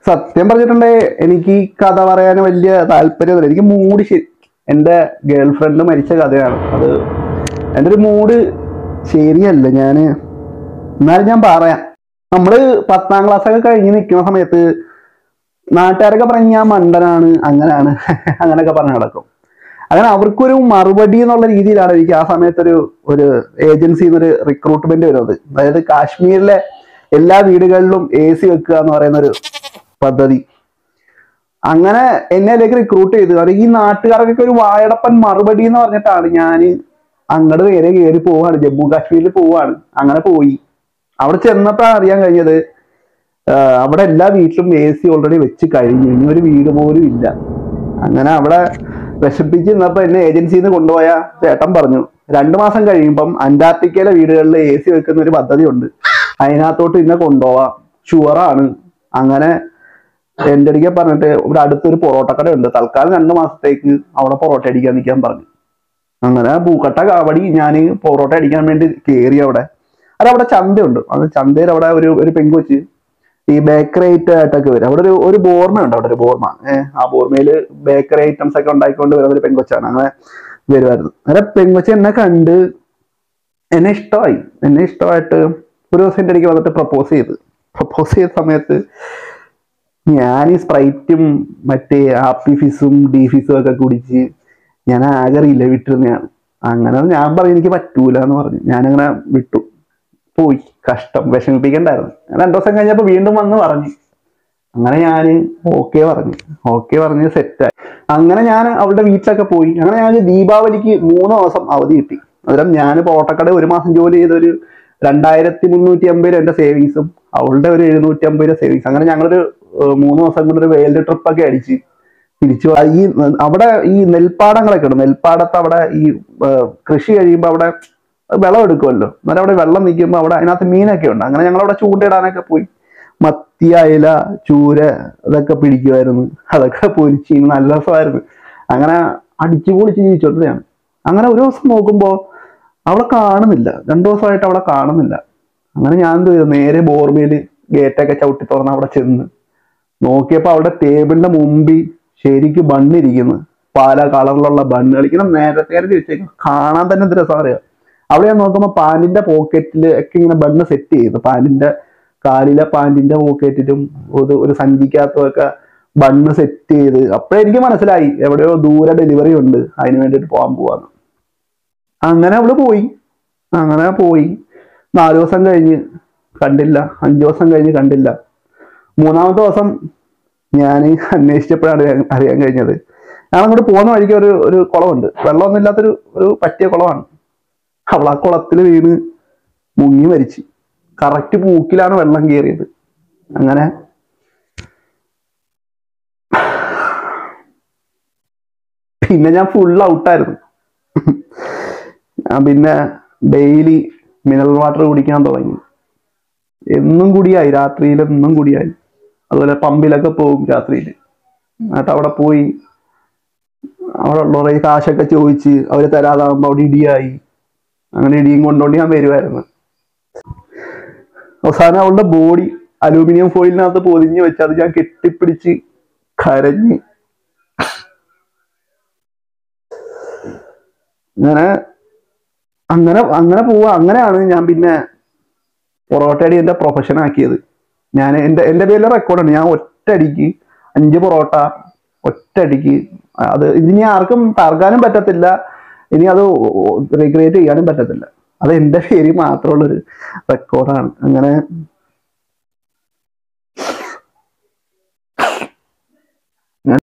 സത്യം പറഞ്ഞിട്ടുണ്ടെ എനിക്ക് ഈ കഥ പറയാൻ വലിയ താല്പര്യമൊന്നുമില്ല എനിക്ക് മൂഡ് ശരി എൻ്റെ ഗേൾ ഫ്രണ്ട് മരിച്ച കഥയാണ് അത് എൻ്റെ ഒരു മൂഡ് ശരിയല്ല ഞാൻ എന്നാലും ഞാൻ പറയാം നമ്മള് പത്താം ക്ലാസ് ഒക്കെ കഴിഞ്ഞ് നിൽക്കുന്ന സമയത്ത് നാട്ടുകാരൊക്കെ പറഞ്ഞ് ഞാൻ മണ്ടനാണ് അങ്ങനെയാണ് അങ്ങനെയൊക്കെ പറഞ്ഞ് നടക്കും അങ്ങനെ അവർക്കൊരു മറുപടി എന്നുള്ള രീതിയിലാണ് എനിക്ക് ആ സമയത്തൊരു ഒരു ഏജൻസിയിൽ നിന്നൊരു റിക്രൂട്ട്മെന്റ് വരുന്നത് അതായത് കാശ്മീരിലെ എല്ലാ വീടുകളിലും എ സി വെക്കുക എന്ന് പറയുന്ന ഒരു പദ്ധതി അങ്ങനെ എന്നെ അതിലേക്ക് റിക്രൂട്ട് ചെയ്തു കാരണം ഈ നാട്ടുകാർക്കൊക്കെ ഒരു വായടപ്പൻ മറുപടി എന്ന് പറഞ്ഞിട്ടാണ് ഞാൻ അങ്ങോട്ട് നേരെ കയറി പോവാണ് ജമ്മു കാശ്മീരിൽ പോവാണ് അങ്ങനെ പോയി അവിടെ ചെന്നപ്പോഴാണ് അറിയാൻ കഴിഞ്ഞത് ആഹ് അവിടെ എല്ലാ വീട്ടിലും എ സി ഓൾറെഡി വെച്ച് കഴിഞ്ഞു ഇനി ഒരു വീട് പോലും ഇല്ല അങ്ങനെ അവിടെ വിശപ്പിച്ച് നിന്നപ്പോ എന്നെ ഏജൻസിയിൽ നിന്ന് കൊണ്ടുപോയ ചേട്ടൻ പറഞ്ഞു രണ്ടു മാസം കഴിയുമ്പം അന്റാർട്ടിക്കയിലെ വീടുകളിൽ എ സി വെക്കുന്ന ഒരു പദ്ധതി ഉണ്ട് അതിനകത്തോട്ട് ഇന്നെ കൊണ്ടുപോവാം ഷുവറാണ് അങ്ങനെ എന്റെ അടുക്കെ പറഞ്ഞിട്ട് ഇവിടെ അടുത്തൊരു പൊറോട്ട കട ഉണ്ട് തൽക്കാലം രണ്ടു മാസത്തേക്ക് അവിടെ പൊറോട്ട അടിക്കാൻ നിൽക്കാൻ പറഞ്ഞു അങ്ങനെ പൂക്കട്ട കാവടി ഞാൻ പൊറോട്ട അടിക്കാൻ വേണ്ടി കയറി അവിടെ അത് അവിടെ ചന്തയുണ്ട് അത് ചന്തയിൽ അവിടെ ഒരു ഒരു പെങ്കൊച്ച് ഈ ബേക്കറി ആയിട്ടൊക്കെ വരും അവിടെ ഒരു ഒരു ബോർമ ഉണ്ട് അവിടെ ഒരു ബോർമ ഏഹ് ആ ബോർമയില് ബേക്കറി ഐറ്റംസ് ഒക്കെ ഉണ്ടാക്കിക്കൊണ്ട് വരുന്ന ഒരു പെങ്കൊച്ചാണ് അങ്ങനെ വരുമായിരുന്നു അങ്ങനെ പെങ്കൊച്ച് എന്നെ കണ്ട് എന്നെ ഇഷ്ടമായി എന്നെ ഇഷ്ടമായിട്ട് ഒരു ദിവസം എൻ്റെ അടുക്ക് വന്നിട്ട് പ്രപ്പോസ് ചെയ്ത് പ്രപ്പോസ് ചെയ്ത സമയത്ത് ഞാൻ ഈ സ്പ്രൈറ്റും മറ്റേ ഹാപ്പി ഫിസും ഡി ഫിസും ഒക്കെ കുടിച്ച് ഞാൻ ആകെ അറിയില്ല വിട്ടിരുന്നതാണ് അങ്ങനെ ഞാൻ പറഞ്ഞു എനിക്ക് പറ്റൂല എന്ന് പറഞ്ഞു ഞാനങ്ങനെ വിട്ടു പോയി കഷ്ടം വിഷമിപ്പിക്കണ്ടായിരുന്നു രണ്ടു ദിവസം കഴിഞ്ഞപ്പോൾ വീണ്ടും വന്ന് പറഞ്ഞു അങ്ങനെ ഞാൻ ഓക്കെ പറഞ്ഞു ഓക്കെ പറഞ്ഞ് സെറ്റായി അങ്ങനെ ഞാൻ അവളുടെ വീട്ടിലൊക്കെ പോയി അങ്ങനെ ഞാൻ ദീപാവലിക്ക് മൂന്ന് ദിവസം അവധി കിട്ടി അന്നേരം ഞാൻ പോട്ടക്കട ഒരു മാസം ജോലി ചെയ്തൊരു രണ്ടായിരത്തി മുന്നൂറ്റി അമ്പത് രൂപ എൻ്റെ സേവിങ്സും അവളുടെ ഒരു എഴുന്നൂറ്റി അമ്പത് രൂപ സേവിങ്സ് അങ്ങനെ ഞങ്ങളൊരു ഏഹ്, മൂന്ന് ദിവസം കൊണ്ട് ഒരു വേൾഡ് ട്രിപ്പ് ഒക്കെ അടിച്ച് തിരിച്ചു വ- ഈ അവിടെ ഈ നെൽപ്പാടങ്ങളൊക്കെ ഉണ്ട് നെൽപ്പാടത്ത് അവിടെ ഈ ഏഹ്, കൃഷി കഴിയുമ്പോൾ അവിടെ വെള്ളം എടുക്കുമല്ലോ അന്നേരം അവിടെ വെള്ളം നിൽക്കുമ്പോൾ അവിടെ അതിനകത്ത് മീനൊക്കെ ഉണ്ട് അങ്ങനെ ഞങ്ങൾ അവിടെ ചൂണ്ടയിടാനൊക്കെ പോയി മത്തി അയല ചൂര അതൊക്കെ പിടിക്കുമായിരുന്നു അതൊക്കെ പൊരിച്ച് നല്ല രസമായിരുന്നു അങ്ങനെ അടിച്ചു പൊളിച്ച് ജീവിച്ചോണ്ടിരിക്കുകയാണ് അങ്ങനെ ഒരു ദിവസം നോക്കുമ്പോൾ അവളെ കാണുന്നില്ല രണ്ടു ദിവസമായിട്ട് അവളെ കാണുന്നില്ല അങ്ങനെ ഞാൻ എന്ത് ചെയ്തു നേരെ ബോർമയില് ഗേറ്റൊക്കെ ചവിട്ടി തുറന്ന് അവിടെ ചെന്ന് നോക്കിയപ്പോൾ അവിടെ ടേബിളിന്റെ മുമ്പിൽ ശരിക്ക് ബണ്ണിരിക്കുന്നു പല കളറിലുള്ള ബണ്ണുകൾ ഇങ്ങനെ നേരത്തെ നേരത്തെ വെച്ചേക്കും കാണാൻ തന്നെ എന്ത് രസം അറിയാം അവിടെ ഞാൻ നോക്കുമ്പോൾ പാന്റിന്റെ പോക്കറ്റിൽ ഒക്കെ ഇങ്ങനെ ബണ്ണ് സെറ്റ് ചെയ്തു പാന്റിന്റെ കാലിലെ പാന്റിന്റെ പോക്കറ്റിലും ഒരു ഒരു സഞ്ചിക്കകത്തും ഒക്കെ ബണ്ണ് സെറ്റ് ചെയ്ത് അപ്പോഴേ എനിക്ക് മനസ്സിലായി എവിടെയോ ദൂരെ ഡെലിവറി ഉണ്ട് അതിന് വേണ്ടിയിട്ട് പോകാൻ പോവാന്ന് അങ്ങനെ അവള് പോയി അങ്ങനെ പോയി നാല് ദിവസം കഴിഞ്ഞ് കണ്ടില്ല അഞ്ചു ദിവസം കഴിഞ്ഞ് കണ്ടില്ല മൂന്നാമത്തെ ദിവസം ഞാൻ അന്വേഷിച്ചപ്പോഴാണ് അറിയാൻ- അറിയാൻ കഴിഞ്ഞത് ഞാൻ അങ്ങോട്ട് പോകുന്ന വഴിക്ക് ഒരു ഒരു കുളമുണ്ട് വെള്ളമൊന്നും ഇല്ലാത്തൊരു ഒരു പറ്റിയ കുളമാണ് അവൾ ആ കുളത്തിൽ വീണ് മുങ്ങി മരിച്ചു കറക്റ്റ് മൂക്കിലാണ് വെള്ളം കയറിയത് അങ്ങനെ പിന്നെ ഞാൻ ഫുൾ ഔട്ടായിരുന്നു ഞാൻ പിന്നെ ഡെയിലി മിനറൽ വാട്ടർ കുടിക്കാൻ തുടങ്ങി എന്നും കുടിയായി രാത്രിയിൽ എന്നും കുടിയായി അതുപോലെ പമ്പിലൊക്കെ പോകും രാത്രിയിൽ എന്നിട്ട് അവിടെ പോയി അവിടെ ഉള്ളവരെ ഈ കാശൊക്കെ ചോദിച്ച് അവര് തരാതാകുമ്പോൾ അവിടെ ഇടിയായി അങ്ങനെ ഇടിയും കൊണ്ടോണ്ട് ഞാൻ വരുമായിരുന്നു അവസാനം അവളുടെ ബോഡി അലൂമിനിയം ഫോയിലിനകത്ത് പൊതിഞ്ഞ് വെച്ച് അത് ഞാൻ കെട്ടിപ്പിടിച്ച് കരഞ്ഞ് അങ്ങനെ അങ്ങനെ അങ്ങനെ പോവാ അങ്ങനെയാണ് ഞാൻ പിന്നെ പൊറോട്ടയടി എന്റെ പ്രൊഫഷൻ ആക്കിയത് ഞാൻ എന്റെ എന്റെ പേരിലെ റെക്കോർഡാണ് ഞാൻ ഒറ്റയടിക്ക് അഞ്ച് പൊറോട്ട ഒറ്റയടിക്ക് അത് ഇനി ആർക്കും തർക്കാനും പറ്റത്തില്ല ഇനി അത് റീക്രിയേറ്റ് ചെയ്യാനും പറ്റത്തില്ല അത് എന്റെ പേരിൽ മാത്രമുള്ളൊരു റെക്കോർഡാണ് അങ്ങനെ